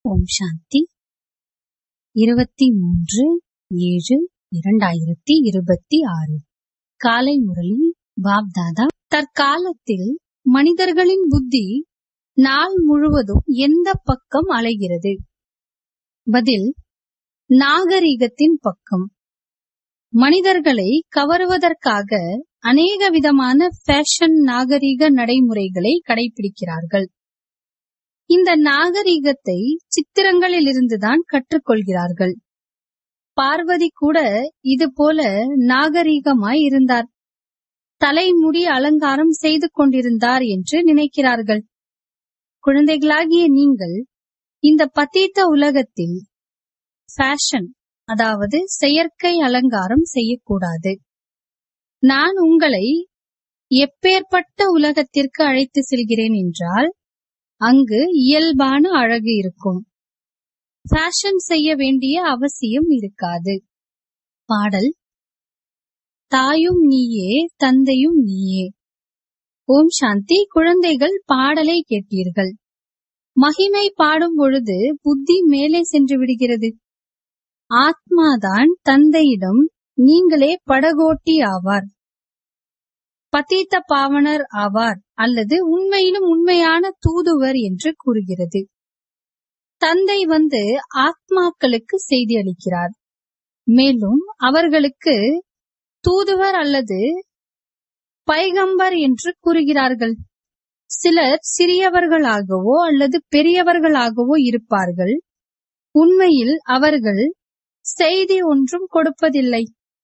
ஓம் சாந்தி இருபத்தி மூன்று ஏழு இரண்டாயிரத்தி இருபத்தி ஆறு காலை முரளி பாப்தாதா தற்காலத்தில் மனிதர்களின் புத்தி நாள் முழுவதும் எந்த பக்கம் அலைகிறது பதில் நாகரிகத்தின் பக்கம் மனிதர்களை கவருவதற்காக அநேக விதமான ஃபேஷன் நாகரிக நடைமுறைகளை கடைபிடிக்கிறார்கள் இந்த நாகரிகத்தை சித்திரங்களில் இருந்துதான் கற்றுக்கொள்கிறார்கள் பார்வதி கூட இது போல நாகரிகமாய் இருந்தார் தலைமுடி அலங்காரம் செய்து கொண்டிருந்தார் என்று நினைக்கிறார்கள் குழந்தைகளாகிய நீங்கள் இந்த பத்தீத்த உலகத்தில் ஃபேஷன் அதாவது செயற்கை அலங்காரம் செய்யக்கூடாது நான் உங்களை எப்பேற்பட்ட உலகத்திற்கு அழைத்து செல்கிறேன் என்றால் அங்கு இயல்பான அழகு இருக்கும் ஃபேஷன் செய்ய வேண்டிய அவசியம் இருக்காது பாடல் தாயும் நீயே தந்தையும் நீயே ஓம் சாந்தி குழந்தைகள் பாடலை கேட்டீர்கள் மகிமை பாடும் பொழுது புத்தி மேலே சென்று விடுகிறது ஆத்மாதான் தந்தையிடம் நீங்களே படகோட்டி ஆவார் பதீத்த பாவனர் ஆவார் அல்லது உண்மையிலும் உண்மையான தூதுவர் என்று கூறுகிறது தந்தை வந்து ஆத்மாக்களுக்கு செய்தி அளிக்கிறார் மேலும் அவர்களுக்கு தூதுவர் அல்லது பைகம்பர் என்று கூறுகிறார்கள் சிலர் சிறியவர்களாகவோ அல்லது பெரியவர்களாகவோ இருப்பார்கள் உண்மையில் அவர்கள் செய்தி ஒன்றும் கொடுப்பதில்லை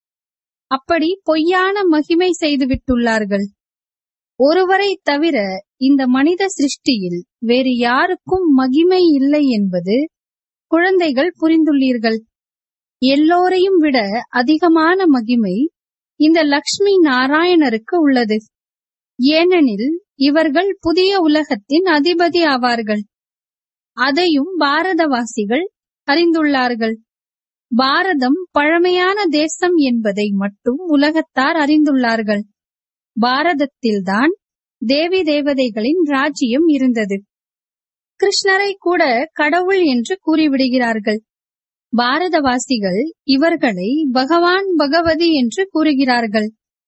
அப்படி பொய்யான மகிமை செய்துவிட்டுள்ளார்கள் ஒருவரை தவிர இந்த மனித சிருஷ்டியில் வேறு யாருக்கும் மகிமை இல்லை என்பது குழந்தைகள் புரிந்துள்ளீர்கள் எல்லோரையும் விட அதிகமான மகிமை இந்த லக்ஷ்மி நாராயணருக்கு உள்ளது ஏனெனில் இவர்கள் புதிய உலகத்தின் அதிபதி ஆவார்கள் அதையும் பாரதவாசிகள் அறிந்துள்ளார்கள் பாரதம் பழமையான தேசம் என்பதை மட்டும் உலகத்தார் அறிந்துள்ளார்கள் பாரதத்தில்தான் தேவி தேவதைகளின் ராஜ்யம் இருந்தது கிருஷ்ணரை கூட கடவுள் என்று கூறிவிடுகிறார்கள் பாரதவாசிகள் இவர்களை பகவான் பகவதி என்று கூறுகிறார்கள்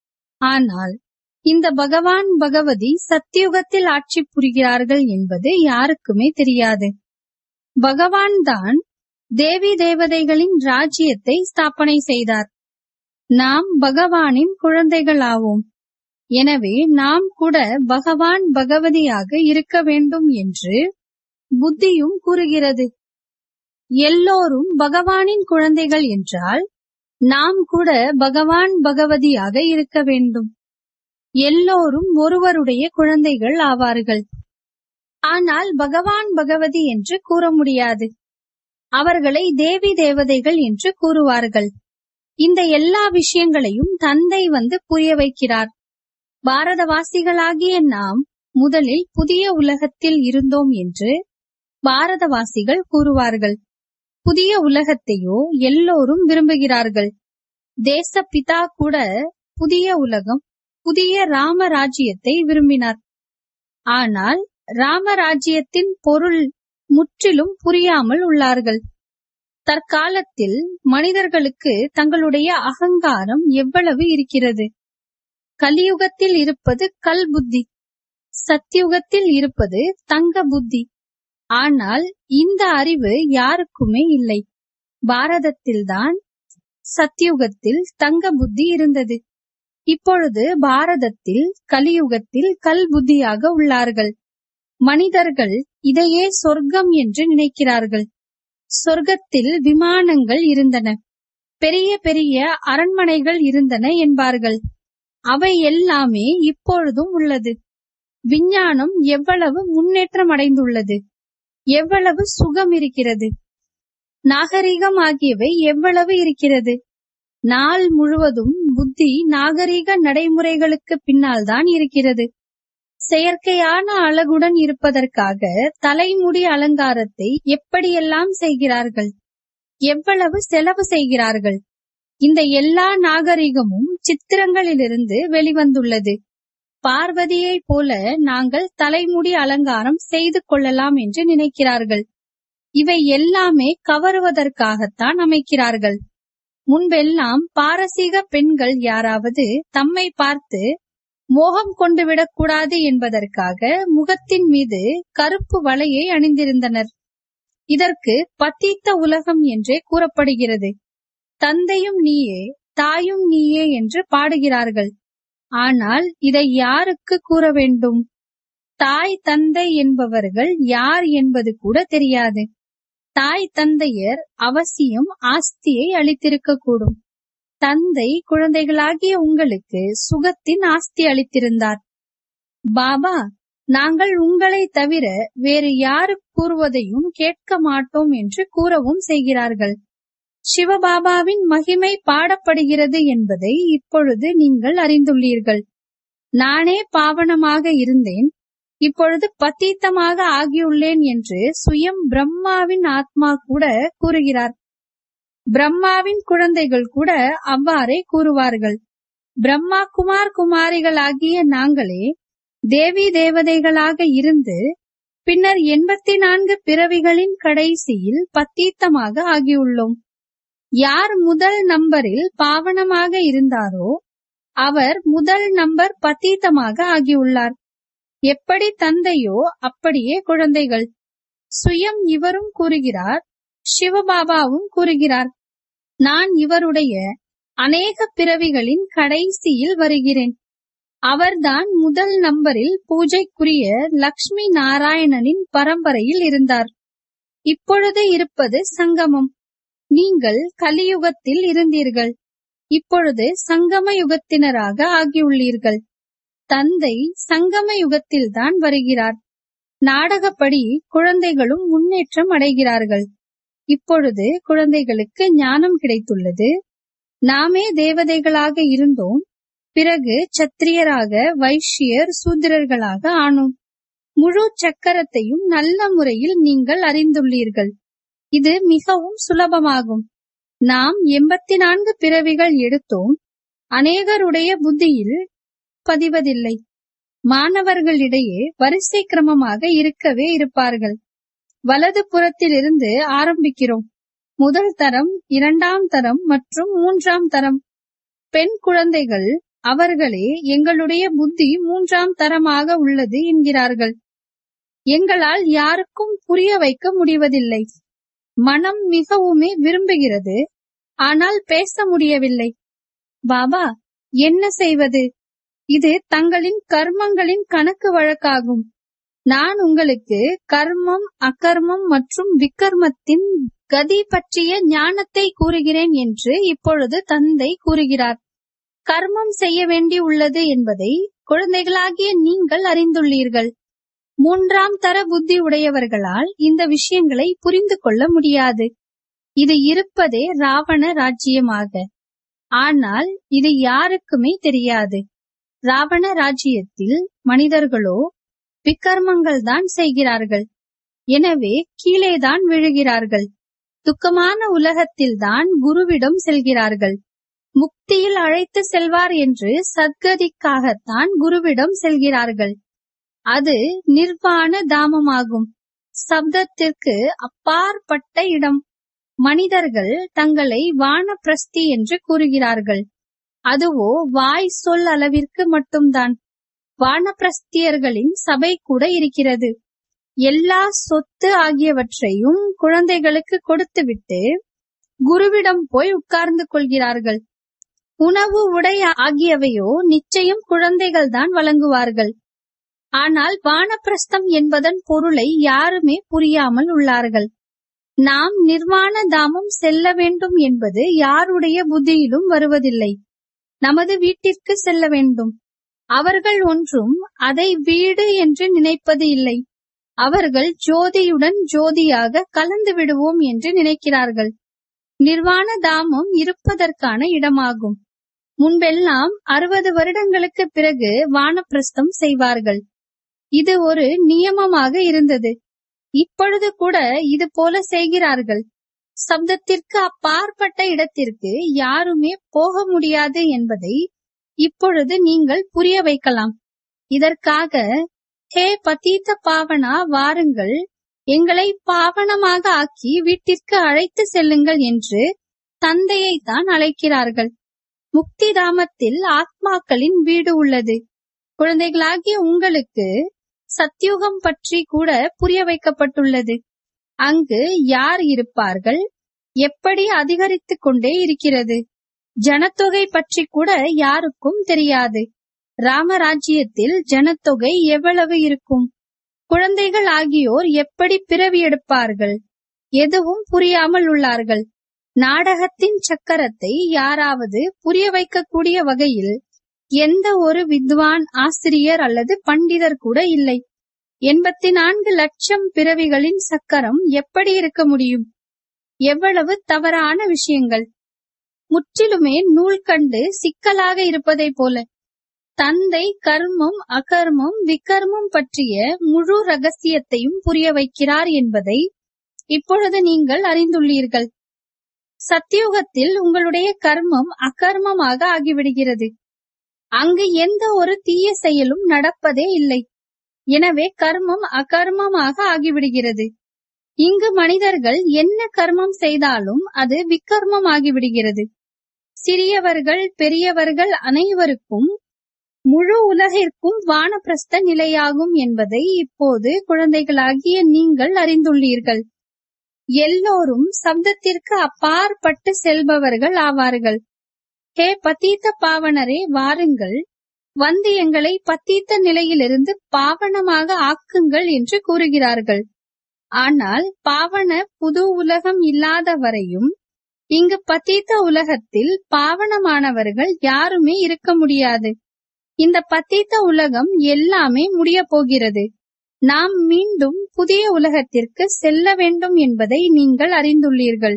ஆனால் இந்த பகவான் பகவதி சத்தியுகத்தில் ஆட்சி புரிகிறார்கள் என்பது யாருக்குமே தெரியாது பகவான் தான் தேவி தேவதைகளின் ராஜ்யத்தை ஸ்தாபனை செய்தார் நாம் பகவானின் குழந்தைகள் ஆவோம் எனவே நாம் கூட பகவான் பகவதியாக இருக்க வேண்டும் என்று புத்தியும் கூறுகிறது எல்லோரும் பகவானின் குழந்தைகள் என்றால் நாம் கூட பகவான் பகவதியாக இருக்க வேண்டும் எல்லோரும் ஒருவருடைய குழந்தைகள் ஆவார்கள் ஆனால் பகவான் பகவதி என்று கூற முடியாது அவர்களை தேவி தேவதைகள் என்று கூறுவார்கள் இந்த எல்லா விஷயங்களையும் தந்தை வந்து புரிய வைக்கிறார் பாரதவாசிகளாகிய நாம் முதலில் புதிய உலகத்தில் இருந்தோம் என்று பாரதவாசிகள் கூறுவார்கள் புதிய உலகத்தையோ எல்லோரும் விரும்புகிறார்கள் தேசப்பிதா கூட புதிய உலகம் புதிய ராமராஜ்யத்தை விரும்பினார் ஆனால் ராமராஜ்யத்தின் பொருள் முற்றிலும் புரியாமல் உள்ளார்கள் தற்காலத்தில் மனிதர்களுக்கு தங்களுடைய அகங்காரம் எவ்வளவு இருக்கிறது கலியுகத்தில் இருப்பது கல் புத்தி சத்தியுகத்தில் இருப்பது தங்க புத்தி ஆனால் இந்த அறிவு யாருக்குமே இல்லை பாரதத்தில்தான் சத்தியுகத்தில் தங்க புத்தி இருந்தது இப்பொழுது பாரதத்தில் கலியுகத்தில் கல் புத்தியாக உள்ளார்கள் மனிதர்கள் இதையே சொர்க்கம் என்று நினைக்கிறார்கள் சொர்க்கத்தில் விமானங்கள் இருந்தன பெரிய பெரிய அரண்மனைகள் இருந்தன என்பார்கள் அவை எல்லாமே இப்பொழுதும் உள்ளது விஞ்ஞானம் எவ்வளவு முன்னேற்றம் அடைந்துள்ளது எவ்வளவு சுகம் இருக்கிறது நாகரிகம் ஆகியவை எவ்வளவு இருக்கிறது நாள் முழுவதும் புத்தி நாகரிக நடைமுறைகளுக்கு பின்னால் தான் இருக்கிறது செயற்கையான அழகுடன் இருப்பதற்காக தலைமுடி அலங்காரத்தை எப்படியெல்லாம் செய்கிறார்கள் எவ்வளவு செலவு செய்கிறார்கள் இந்த எல்லா நாகரிகமும் சித்திரங்களிலிருந்து வெளிவந்துள்ளது பார்வதியை போல நாங்கள் தலைமுடி அலங்காரம் செய்து கொள்ளலாம் என்று நினைக்கிறார்கள் இவை எல்லாமே கவருவதற்காகத்தான் அமைக்கிறார்கள் முன்பெல்லாம் பாரசீக பெண்கள் யாராவது தம்மை பார்த்து மோகம் கொண்டு விடக்கூடாது என்பதற்காக முகத்தின் மீது கருப்பு வளையை அணிந்திருந்தனர் இதற்கு பத்தீத்த உலகம் என்றே கூறப்படுகிறது தந்தையும் நீயே தாயும் நீயே என்று பாடுகிறார்கள் ஆனால் இதை யாருக்கு கூற வேண்டும் தாய் தந்தை என்பவர்கள் யார் என்பது கூட தெரியாது தாய் தந்தையர் அவசியம் ஆஸ்தியை அளித்திருக்க கூடும் தந்தை குழந்தைகளாகிய உங்களுக்கு சுகத்தின் ஆஸ்தி அளித்திருந்தார் பாபா நாங்கள் உங்களை தவிர வேறு யாரு கூறுவதையும் கேட்க மாட்டோம் என்று கூறவும் செய்கிறார்கள் சிவபாபாவின் மகிமை பாடப்படுகிறது என்பதை இப்பொழுது நீங்கள் அறிந்துள்ளீர்கள் நானே பாவனமாக இருந்தேன் இப்பொழுது பத்தீத்தமாக ஆகியுள்ளேன் என்று சுயம் பிரம்மாவின் ஆத்மா கூட கூறுகிறார் பிரம்மாவின் குழந்தைகள் கூட அவ்வாறே கூறுவார்கள் பிரம்மா குமார் குமாரிகள் ஆகிய நாங்களே தேவி தேவதைகளாக இருந்து பின்னர் எண்பத்தி நான்கு பிறவிகளின் கடைசியில் பத்தீத்தமாக ஆகியுள்ளோம் யார் முதல் நம்பரில் பாவனமாக இருந்தாரோ அவர் முதல் நம்பர் பத்தீத்தமாக ஆகியுள்ளார் எப்படி தந்தையோ அப்படியே குழந்தைகள் சுயம் இவரும் கூறுகிறார் சிவபாபாவும் கூறுகிறார் நான் இவருடைய அநேக பிறவிகளின் கடைசியில் வருகிறேன் அவர்தான் முதல் நம்பரில் பூஜைக்குரிய லக்ஷ்மி நாராயணனின் பரம்பரையில் இருந்தார் இப்பொழுது இருப்பது சங்கமம் நீங்கள் கலியுகத்தில் இருந்தீர்கள் இப்பொழுது சங்கம யுகத்தினராக ஆகியுள்ளீர்கள் தந்தை சங்கம யுகத்தில்தான் வருகிறார் நாடகப்படி குழந்தைகளும் முன்னேற்றம் அடைகிறார்கள் இப்பொழுது குழந்தைகளுக்கு ஞானம் கிடைத்துள்ளது நாமே தேவதைகளாக இருந்தோம் பிறகு சத்திரியராக வைஷ்யர் சூத்திரர்களாக ஆனோம் முழு சக்கரத்தையும் நல்ல முறையில் நீங்கள் அறிந்துள்ளீர்கள் இது மிகவும் சுலபமாகும் நாம் எண்பத்தி நான்கு பிறவிகள் எடுத்தோம் அநேகருடைய புத்தியில் பதிவதில்லை மாணவர்களிடையே வரிசை கிரமமாக இருக்கவே இருப்பார்கள் வலது புறத்திலிருந்து ஆரம்பிக்கிறோம் முதல் தரம் இரண்டாம் தரம் மற்றும் மூன்றாம் தரம் பெண் குழந்தைகள் அவர்களே எங்களுடைய புத்தி மூன்றாம் தரமாக உள்ளது என்கிறார்கள் எங்களால் யாருக்கும் புரிய வைக்க முடிவதில்லை மனம் மிகவுமே விரும்புகிறது ஆனால் பேச முடியவில்லை பாபா என்ன செய்வது இது தங்களின் கர்மங்களின் கணக்கு வழக்காகும் நான் உங்களுக்கு கர்மம் அகர்மம் மற்றும் விக்கர்மத்தின் கதி பற்றிய ஞானத்தை கூறுகிறேன் என்று இப்பொழுது தந்தை கூறுகிறார் கர்மம் செய்ய வேண்டி உள்ளது என்பதை குழந்தைகளாகிய நீங்கள் அறிந்துள்ளீர்கள் மூன்றாம் தர புத்தி உடையவர்களால் இந்த விஷயங்களை புரிந்து கொள்ள முடியாது இது இருப்பதே ராவண ராஜ்யமாக ஆனால் இது யாருக்குமே தெரியாது ராவண ராஜ்யத்தில் மனிதர்களோ விக்கர்மங்கள் தான் செய்கிறார்கள் எனவே கீழேதான் விழுகிறார்கள் துக்கமான உலகத்தில்தான் குருவிடம் செல்கிறார்கள் முக்தியில் அழைத்து செல்வார் என்று சத்கதிக்காகத்தான் குருவிடம் செல்கிறார்கள் அது நிர்வாண தாமமாகும் சப்தத்திற்கு அப்பாற்பட்ட இடம் மனிதர்கள் தங்களை வானப்பிரஸ்தி என்று கூறுகிறார்கள் அதுவோ வாய் சொல் அளவிற்கு மட்டும்தான் வானப்பிரஸ்தியர்களின் சபை கூட இருக்கிறது எல்லா சொத்து ஆகியவற்றையும் குழந்தைகளுக்கு கொடுத்துவிட்டு குருவிடம் போய் உட்கார்ந்து கொள்கிறார்கள் உணவு உடை ஆகியவையோ நிச்சயம் குழந்தைகள் தான் வழங்குவார்கள் ஆனால் வானப்பிரஸ்தம் என்பதன் பொருளை யாருமே புரியாமல் உள்ளார்கள் நாம் நிர்வாண தாமம் செல்ல வேண்டும் என்பது யாருடைய புத்தியிலும் வருவதில்லை நமது வீட்டிற்கு செல்ல வேண்டும் அவர்கள் ஒன்றும் அதை வீடு என்று நினைப்பது இல்லை அவர்கள் ஜோதியுடன் ஜோதியாக கலந்து விடுவோம் என்று நினைக்கிறார்கள் நிர்வாண தாமம் இருப்பதற்கான இடமாகும் முன்பெல்லாம் அறுபது வருடங்களுக்கு பிறகு வானப்பிரஸ்தம் செய்வார்கள் இது ஒரு நியமமாக இருந்தது இப்பொழுது கூட இது போல செய்கிறார்கள் சப்தத்திற்கு அப்பாற்பட்ட இடத்திற்கு யாருமே போக முடியாது என்பதை இப்பொழுது நீங்கள் புரிய வைக்கலாம் இதற்காக ஹே பதீத்த பாவனா வாருங்கள் எங்களை பாவனமாக ஆக்கி வீட்டிற்கு அழைத்து செல்லுங்கள் என்று தந்தையை தான் அழைக்கிறார்கள் முக்தி தாமத்தில் ஆத்மாக்களின் வீடு உள்ளது குழந்தைகளாகிய உங்களுக்கு சத்யுகம் பற்றி கூட புரிய வைக்கப்பட்டுள்ளது அங்கு யார் இருப்பார்கள் எப்படி அதிகரித்துக் கொண்டே இருக்கிறது ஜனத்தொகை பற்றி கூட யாருக்கும் தெரியாது ராமராஜ்யத்தில் ஜனத்தொகை எவ்வளவு இருக்கும் குழந்தைகள் ஆகியோர் எப்படி பிறவி எடுப்பார்கள் எதுவும் புரியாமல் உள்ளார்கள் நாடகத்தின் சக்கரத்தை யாராவது புரிய வைக்கக்கூடிய வகையில் எந்த ஒரு வித்வான் ஆசிரியர் அல்லது பண்டிதர் கூட இல்லை எண்பத்தி நான்கு லட்சம் பிறவிகளின் சக்கரம் எப்படி இருக்க முடியும் எவ்வளவு தவறான விஷயங்கள் முற்றிலுமே நூல் கண்டு சிக்கலாக இருப்பதை போல தந்தை கர்மம் அகர்மம் விகர்மம் பற்றிய முழு ரகசியத்தையும் புரிய வைக்கிறார் என்பதை இப்பொழுது நீங்கள் அறிந்துள்ளீர்கள் சத்தியுகத்தில் உங்களுடைய கர்மம் அகர்மமாக ஆகிவிடுகிறது அங்கு எந்த ஒரு தீய செயலும் நடப்பதே இல்லை எனவே கர்மம் அகர்மமாக ஆகிவிடுகிறது இங்கு மனிதர்கள் என்ன கர்மம் செய்தாலும் அது விக்கர்மம் ஆகிவிடுகிறது சிறியவர்கள் பெரியவர்கள் அனைவருக்கும் முழு உலகிற்கும் வானப்பிரஸ்த நிலையாகும் என்பதை இப்போது குழந்தைகளாகிய நீங்கள் அறிந்துள்ளீர்கள் எல்லோரும் சப்தத்திற்கு அப்பாற்பட்டு செல்பவர்கள் ஆவார்கள் ஹே பத்தீத்த பாவனரே வாருங்கள் வந்து எங்களை பத்தீத்த நிலையிலிருந்து பாவனமாக ஆக்குங்கள் என்று கூறுகிறார்கள் ஆனால் பாவன புது உலகம் இல்லாத வரையும் இங்கு பத்தீத்த உலகத்தில் பாவனமானவர்கள் யாருமே இருக்க முடியாது இந்த பத்தீத்த உலகம் எல்லாமே முடிய போகிறது நாம் மீண்டும் புதிய உலகத்திற்கு செல்ல வேண்டும் என்பதை நீங்கள் அறிந்துள்ளீர்கள்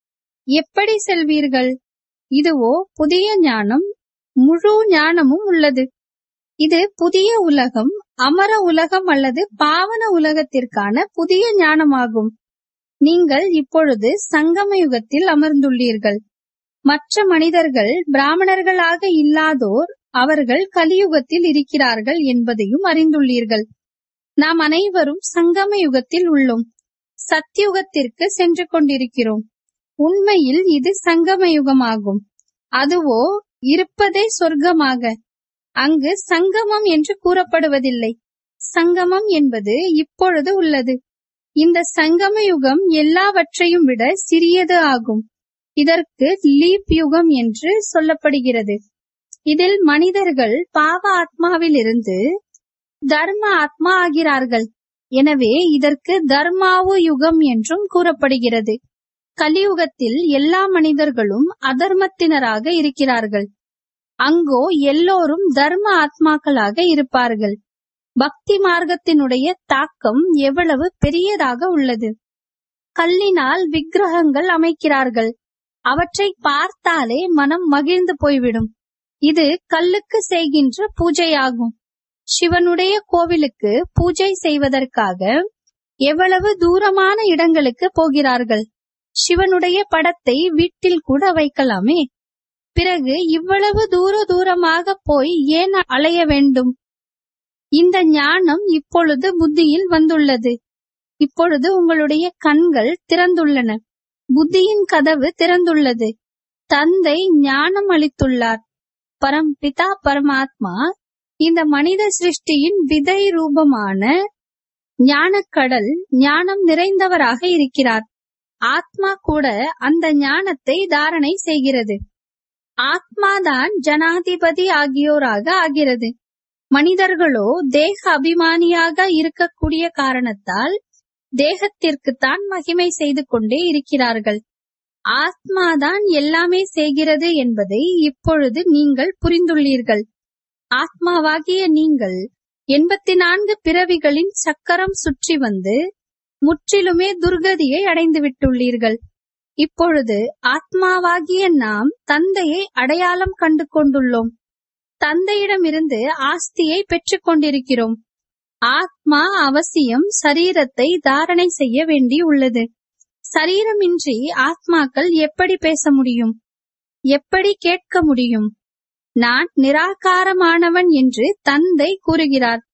எப்படி செல்வீர்கள் இதுவோ புதிய ஞானம் முழு ஞானமும் உள்ளது இது புதிய உலகம் அமர உலகம் அல்லது பாவன உலகத்திற்கான புதிய ஞானமாகும் நீங்கள் இப்பொழுது சங்கம யுகத்தில் அமர்ந்துள்ளீர்கள் மற்ற மனிதர்கள் பிராமணர்களாக இல்லாதோர் அவர்கள் கலியுகத்தில் இருக்கிறார்கள் என்பதையும் அறிந்துள்ளீர்கள் நாம் அனைவரும் சங்கம யுகத்தில் உள்ளோம் சத்தியுகத்திற்கு சென்று கொண்டிருக்கிறோம் உண்மையில் இது சங்கம யுகமாகும் அதுவோ இருப்பதே சொர்க்கமாக அங்கு சங்கமம் என்று கூறப்படுவதில்லை சங்கமம் என்பது இப்பொழுது உள்ளது இந்த சங்கம யுகம் எல்லாவற்றையும் விட சிறியது ஆகும் இதற்கு லீப் யுகம் என்று சொல்லப்படுகிறது இதில் மனிதர்கள் பாவ ஆத்மாவிலிருந்து தர்ம ஆத்மா ஆகிறார்கள் எனவே இதற்கு தர்மாவு யுகம் என்றும் கூறப்படுகிறது கலியுகத்தில் எல்லா மனிதர்களும் அதர்மத்தினராக இருக்கிறார்கள் அங்கோ எல்லோரும் தர்ம ஆத்மாக்களாக இருப்பார்கள் பக்தி மார்க்கத்தினுடைய தாக்கம் எவ்வளவு பெரியதாக உள்ளது கல்லினால் விக்கிரகங்கள் அமைக்கிறார்கள் அவற்றை பார்த்தாலே மனம் மகிழ்ந்து போய்விடும் இது கல்லுக்கு செய்கின்ற பூஜையாகும் சிவனுடைய கோவிலுக்கு பூஜை செய்வதற்காக எவ்வளவு தூரமான இடங்களுக்கு போகிறார்கள் சிவனுடைய படத்தை வீட்டில் கூட வைக்கலாமே பிறகு இவ்வளவு தூர தூரமாக போய் ஏன் அலைய வேண்டும் இந்த ஞானம் இப்பொழுது புத்தியில் வந்துள்ளது இப்பொழுது உங்களுடைய கண்கள் திறந்துள்ளன புத்தியின் கதவு திறந்துள்ளது தந்தை ஞானம் அளித்துள்ளார் பரம் பிதா பரமாத்மா இந்த மனித சிருஷ்டியின் விதை ரூபமான ஞானக்கடல் ஞானம் நிறைந்தவராக இருக்கிறார் ஆத்மா கூட அந்த ஞானத்தை தாரணை செய்கிறது ஆத்மாதான் ஜனாதிபதி ஆகியோராக ஆகிறது மனிதர்களோ தேக அபிமானியாக இருக்கக்கூடிய காரணத்தால் தேகத்திற்குத்தான் மகிமை செய்து கொண்டே இருக்கிறார்கள் ஆத்மாதான் எல்லாமே செய்கிறது என்பதை இப்பொழுது நீங்கள் புரிந்துள்ளீர்கள் ஆத்மாவாகிய நீங்கள் எண்பத்தி நான்கு பிறவிகளின் சக்கரம் சுற்றி வந்து முற்றிலுமே துர்கதியை அடைந்து விட்டுள்ளீர்கள் இப்பொழுது ஆத்மாவாகிய நாம் தந்தையை அடையாளம் கண்டு கொண்டுள்ளோம் தந்தையிடமிருந்து ஆஸ்தியை பெற்றுக் கொண்டிருக்கிறோம் ஆத்மா அவசியம் சரீரத்தை தாரணை செய்ய வேண்டி உள்ளது சரீரமின்றி ஆத்மாக்கள் எப்படி பேச முடியும் எப்படி கேட்க முடியும் நான் நிராகாரமானவன் என்று தந்தை கூறுகிறார்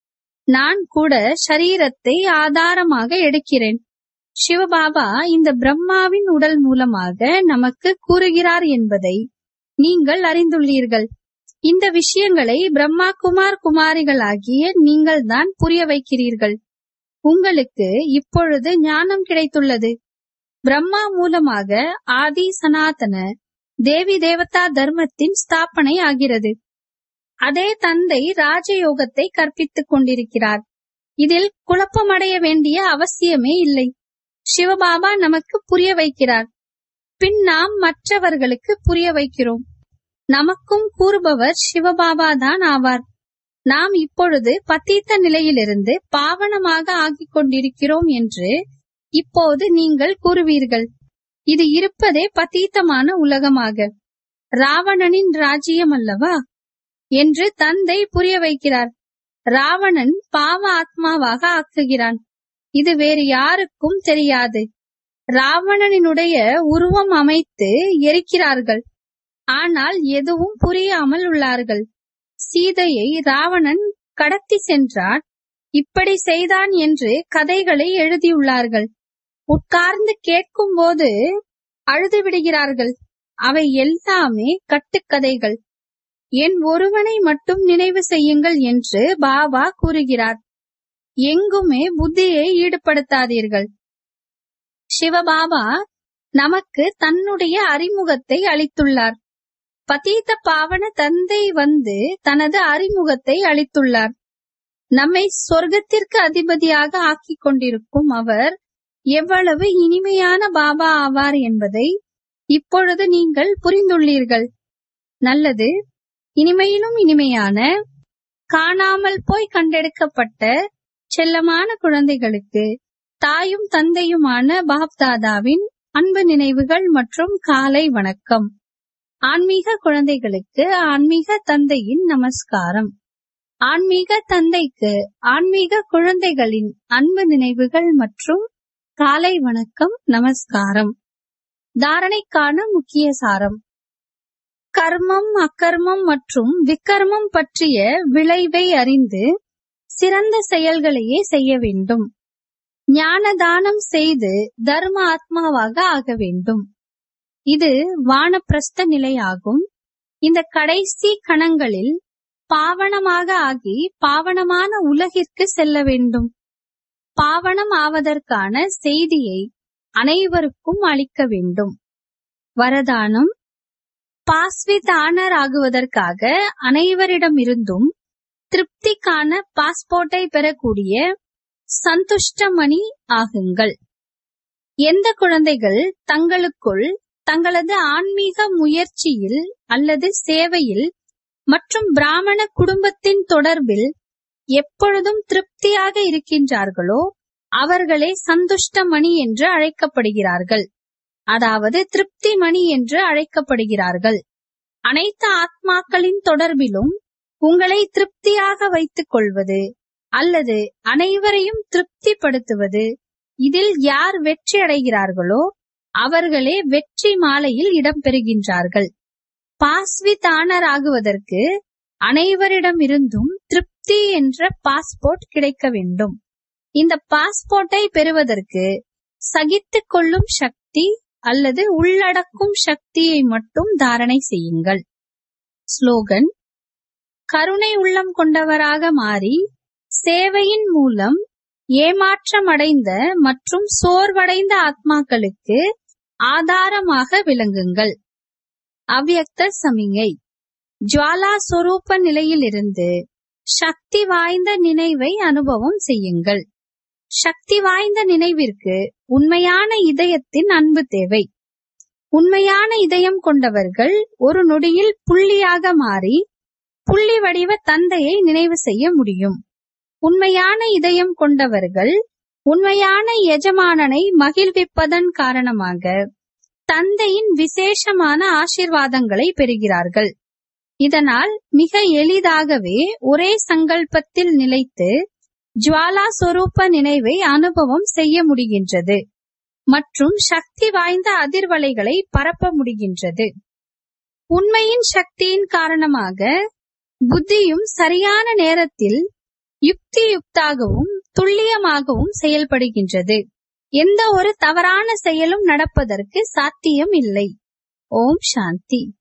நான் கூட சரீரத்தை ஆதாரமாக எடுக்கிறேன் சிவபாபா இந்த பிரம்மாவின் உடல் மூலமாக நமக்கு கூறுகிறார் என்பதை நீங்கள் அறிந்துள்ளீர்கள் இந்த விஷயங்களை பிரம்மா குமார் குமாரிகளாகிய நீங்கள் தான் புரிய வைக்கிறீர்கள் உங்களுக்கு இப்பொழுது ஞானம் கிடைத்துள்ளது பிரம்மா மூலமாக ஆதி சனாதன தேவி தேவதா தர்மத்தின் ஸ்தாபனை ஆகிறது அதே தந்தை ராஜயோகத்தை கற்பித்துக் கொண்டிருக்கிறார் இதில் குழப்பமடைய வேண்டிய அவசியமே இல்லை சிவபாபா நமக்கு புரிய வைக்கிறார் பின் நாம் மற்றவர்களுக்கு புரிய வைக்கிறோம் நமக்கும் கூறுபவர் சிவபாபா தான் ஆவார் நாம் இப்பொழுது பத்தீத்த நிலையிலிருந்து பாவனமாக ஆகிக் கொண்டிருக்கிறோம் என்று இப்போது நீங்கள் கூறுவீர்கள் இது இருப்பதே பத்தீத்தமான உலகமாக ராவணனின் ராஜ்யம் அல்லவா என்று தந்தை புரிய வைக்கிறார் ராவணன் பாவ ஆத்மாவாக ஆக்குகிறான் இது வேறு யாருக்கும் தெரியாது ராவணனினுடைய உருவம் அமைத்து எரிக்கிறார்கள் ஆனால் எதுவும் புரியாமல் உள்ளார்கள் சீதையை ராவணன் கடத்தி சென்றான் இப்படி செய்தான் என்று கதைகளை எழுதியுள்ளார்கள் உட்கார்ந்து கேட்கும் போது அழுது விடுகிறார்கள் அவை எல்லாமே கட்டுக்கதைகள் என் ஒருவனை மட்டும் நினைவு செய்யுங்கள் என்று பாபா கூறுகிறார் எங்குமே புத்தியை ஈடுபடுத்தாதீர்கள் சிவபாபா நமக்கு தன்னுடைய அறிமுகத்தை அளித்துள்ளார் பதீத பாவன தந்தை வந்து தனது அறிமுகத்தை அளித்துள்ளார் நம்மை சொர்க்கத்திற்கு அதிபதியாக ஆக்கிக் கொண்டிருக்கும் அவர் எவ்வளவு இனிமையான பாபா ஆவார் என்பதை இப்பொழுது நீங்கள் புரிந்துள்ளீர்கள் நல்லது இனிமையிலும் இனிமையான காணாமல் போய் கண்டெடுக்கப்பட்ட செல்லமான குழந்தைகளுக்கு தாயும் தந்தையுமான பாப்தாதாவின் அன்பு நினைவுகள் மற்றும் காலை வணக்கம் ஆன்மீக குழந்தைகளுக்கு ஆன்மீக தந்தையின் நமஸ்காரம் ஆன்மீக தந்தைக்கு ஆன்மீக குழந்தைகளின் அன்பு நினைவுகள் மற்றும் காலை வணக்கம் நமஸ்காரம் தாரணைக்கான முக்கிய சாரம் கர்மம் அக்கர்மம் மற்றும் விக்கர்மம் பற்றிய விளைவை அறிந்து சிறந்த செயல்களையே செய்ய வேண்டும் ஞான தானம் செய்து தர்ம ஆத்மாவாக ஆக வேண்டும் இது வானப்பிரஸ்த நிலையாகும் இந்த கடைசி கணங்களில் பாவனமாக ஆகி பாவனமான உலகிற்கு செல்ல வேண்டும் பாவனம் ஆவதற்கான செய்தியை அனைவருக்கும் அளிக்க வேண்டும் வரதானம் பாஸ்விதானர் ஆகுவதற்காக அனைவரிடமிருந்தும் திருப்திக்கான பாஸ்போர்ட்டை பெறக்கூடிய சந்துஷ்டமணி ஆகுங்கள் எந்த குழந்தைகள் தங்களுக்குள் தங்களது ஆன்மீக முயற்சியில் அல்லது சேவையில் மற்றும் பிராமண குடும்பத்தின் தொடர்பில் எப்பொழுதும் திருப்தியாக இருக்கின்றார்களோ அவர்களே சந்துஷ்டமணி என்று அழைக்கப்படுகிறார்கள் அதாவது திருப்தி மணி என்று அழைக்கப்படுகிறார்கள் அனைத்து ஆத்மாக்களின் தொடர்பிலும் உங்களை திருப்தியாக வைத்துக் கொள்வது அல்லது அனைவரையும் திருப்திப்படுத்துவது இதில் யார் வெற்றி அடைகிறார்களோ அவர்களே வெற்றி மாலையில் இடம்பெறுகின்றார்கள் பாஸ்விதானர் ஆகுவதற்கு அனைவரிடமிருந்தும் திருப்தி என்ற பாஸ்போர்ட் கிடைக்க வேண்டும் இந்த பாஸ்போர்ட்டை பெறுவதற்கு சகித்துக் கொள்ளும் சக்தி அல்லது உள்ளடக்கும் சக்தியை மட்டும் தாரணை செய்யுங்கள் ஸ்லோகன் கருணை உள்ளம் கொண்டவராக மாறி சேவையின் மூலம் ஏமாற்றமடைந்த மற்றும் சோர்வடைந்த ஆத்மாக்களுக்கு ஆதாரமாக விளங்குங்கள் அவ்யக்த சமிங்கை ஜுவாலா சொரூப நிலையிலிருந்து சக்தி வாய்ந்த நினைவை அனுபவம் செய்யுங்கள் சக்தி வாய்ந்த நினைவிற்கு உண்மையான இதயத்தின் அன்பு தேவை உண்மையான இதயம் கொண்டவர்கள் ஒரு நொடியில் புள்ளியாக மாறி புள்ளி வடிவ தந்தையை நினைவு செய்ய முடியும் உண்மையான இதயம் கொண்டவர்கள் உண்மையான எஜமானனை மகிழ்விப்பதன் காரணமாக தந்தையின் விசேஷமான ஆசிர்வாதங்களை பெறுகிறார்கள் இதனால் மிக எளிதாகவே ஒரே சங்கல்பத்தில் நிலைத்து ஜுவாலா சொரூப நினைவை அனுபவம் செய்ய முடிகின்றது மற்றும் சக்தி வாய்ந்த அதிர்வலைகளை பரப்ப முடிகின்றது உண்மையின் சக்தியின் காரணமாக புத்தியும் சரியான நேரத்தில் யுக்தியுக்தாகவும் துல்லியமாகவும் செயல்படுகின்றது எந்த ஒரு தவறான செயலும் நடப்பதற்கு சாத்தியம் இல்லை ஓம் சாந்தி